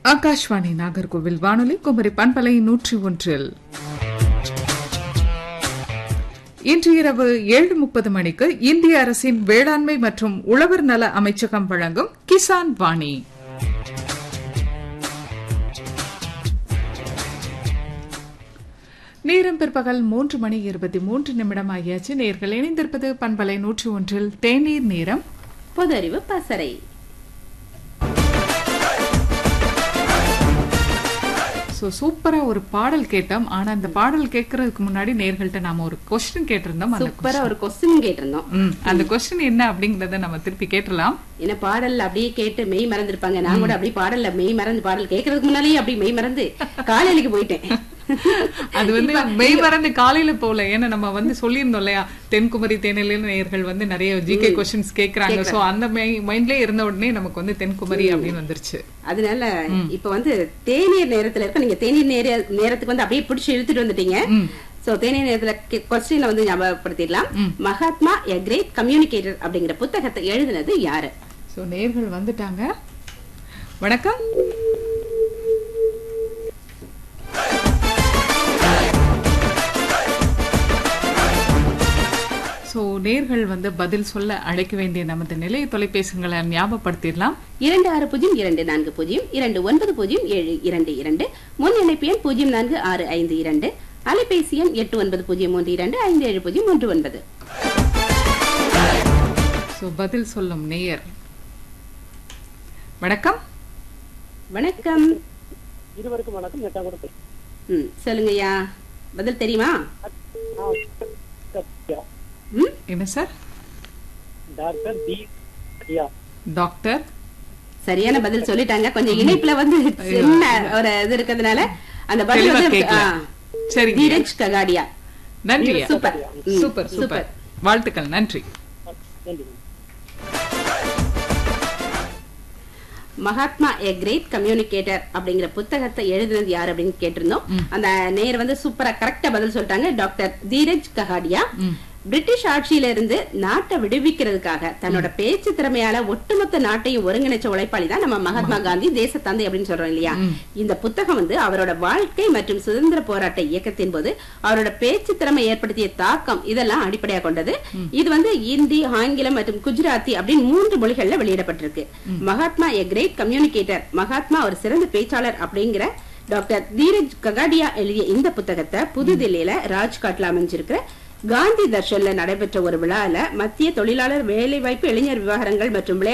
ஆகாஷ்வாணி நாகர்கோவில் வானொலி குமரி பண்பலை நூற்றி ஒன்றில் இன்று இரவு ஏழு முப்பது மணிக்கு இந்திய அரசின் வேளாண்மை மற்றும் உழவர் நல அமைச்சகம் வழங்கும் கிசான் வாணி நேரம் பிற்பகல் மூன்று மணி இருபத்தி மூன்று நிமிடம் ஆகியாச்சு நேர்கள் இணைந்திருப்பது பண்பலை நூற்றி ஒன்றில் தேநீர் நேரம் பொது அறிவு பசறை ஸோ சூப்பரா ஒரு பாடல் கேட்டோம் ஆனா அந்த பாடல் கேட்கறதுக்கு முன்னாடி நேர்கள்ட்ட நாம ஒரு கொஸ்டின் கேட்டிருந்தோம் அந்த சூப்பரா ஒரு கொஸ்டின் கேட்டிருந்தோம் ம், அந்த கொஸ்டின் என்ன அப்படிங்கறத நம்ம திருப்பி கேட்டலாம் என்ன பாடல்ல அப்படியே கேட்டு மெய் மறந்துருப்பாங்க நான் கூட அப்படியே பாடல்ல மெய் மறந்து பாடல் கேட்கறதுக்கு முன்னாலேயே அப்படியே மெய் மறந்து காலையிலுக்கு போயிட்டேன் அது வந்து மெய் மறந்து காலையில போல ஏன்னா நம்ம வந்து சொல்லியிருந்தோம் இல்லையா தென்குமரி தேனில நேயர்கள் வந்து நிறைய ஜிகே கொஸ்டின்ஸ் கேக்குறாங்க சோ அந்த மைண்ட்லயே இருந்த உடனே நமக்கு வந்து தென்குமரி அப்படின்னு வந்துருச்சு அதனால இப்ப வந்து தேநீர் நேரத்துல இருக்க நீங்க தேநீர் நேர நேரத்துக்கு வந்து அப்படியே பிடிச்சு இழுத்துட்டு வந்துட்டீங்க சோ தேநீர் நேரத்துல கொஸ்டின்ல வந்து ஞாபகப்படுத்திடலாம் மகாத்மா எ கிரேட் கம்யூனிகேட்டர் அப்படிங்கிற புத்தகத்தை எழுதினது யாரு சோ நேர்கள் வந்துட்டாங்க வணக்கம் சோ நேர்கள் வந்து பதில் சொல்ல அழைக்க வேண்டிய நமது நிலைய தொலைபேசிகளை ஞாபகப்படுத்திடலாம் இரண்டு ஆறு பூஜ்ஜியம் இரண்டு நான்கு பூஜ்ஜியம் இரண்டு ஒன்பது பூஜ்ஜியம் ஏழு இரண்டு இரண்டு முன் இணைப்பு எண் பூஜ்ஜியம் நான்கு ஆறு ஐந்து இரண்டு அலைபேசி எண் எட்டு ஒன்பது பூஜ்ஜியம் மூன்று இரண்டு ஐந்து ஏழு பூஜ்ஜியம் மூன்று ஒன்பது சோ பதில் சொல்லும் நேயர் வணக்கம் வணக்கம் இருவருக்கும் வணக்கம் நெட்டாங்குடி பேசுறேன். ம் சொல்லுங்கய்யா பதில் தெரியுமா நான் சத்யா. ம் என்ன sir doctor D Sathya. Doctor சரியான பதில் சொல்லிட்டாங்க கொஞ்சம் இணைப்புல வந்து சின்ன ஒரு இது இருக்கிறதுனால அந்த பதில் தெளிவா வந்து கேட்கல. ஆ, சரிங்க தீரஜ் ககாடியா நன்றி சூப்பர் ம், சூப்பர் சூப்பர் வாழ்த்துக்கள் நன்றி நன்றி மகாத்மா எ கிரேட் கம்யூனிகேட்டர் அப்படிங்கிற புத்தகத்தை எழுதினது யார் அப்படின்னு கேட்டிருந்தோம் அந்த நேர் வந்து சூப்பரா கரெக்டா பதில் சொல்லிட்டாங்க டாக்டர் தீரஜ் ககாடியா பிரிட்டிஷ் ஆட்சியில இருந்து நாட்டை விடுவிக்கிறதுக்காக தன்னோட பேச்சு திறமையால ஒட்டுமொத்த நாட்டையும் ஒருங்கிணைச்ச உழைப்பாளி தான் நம்ம மகாத்மா காந்தி தேச தந்தை அப்படின்னு சொல்றோம் இல்லையா இந்த புத்தகம் வந்து அவரோட வாழ்க்கை மற்றும் சுதந்திர போராட்ட இயக்கத்தின் போது அவரோட பேச்சு திறமை ஏற்படுத்திய தாக்கம் இதெல்லாம் அடிப்படையா கொண்டது இது வந்து இந்தி ஆங்கிலம் மற்றும் குஜராத்தி அப்படின்னு மூன்று மொழிகள்ல வெளியிடப்பட்டிருக்கு Mahatma a great communicator Mahatma ஒரு சிறந்த பேச்சாளர் அப்படிங்கிற டாக்டர் தீரஜ் ககாடியா எழுதிய இந்த புத்தகத்தை புதுதில்லியில ராஜ்காட்ல அமைஞ்சிருக்கிற காந்தி தர்ஷன்ல நடைபெற்ற ஒரு விழால மத்திய தொழிலாளர் வேலைவாய்ப்பு இளைஞர் விவகாரங்கள் மற்றும் விளையாட்டு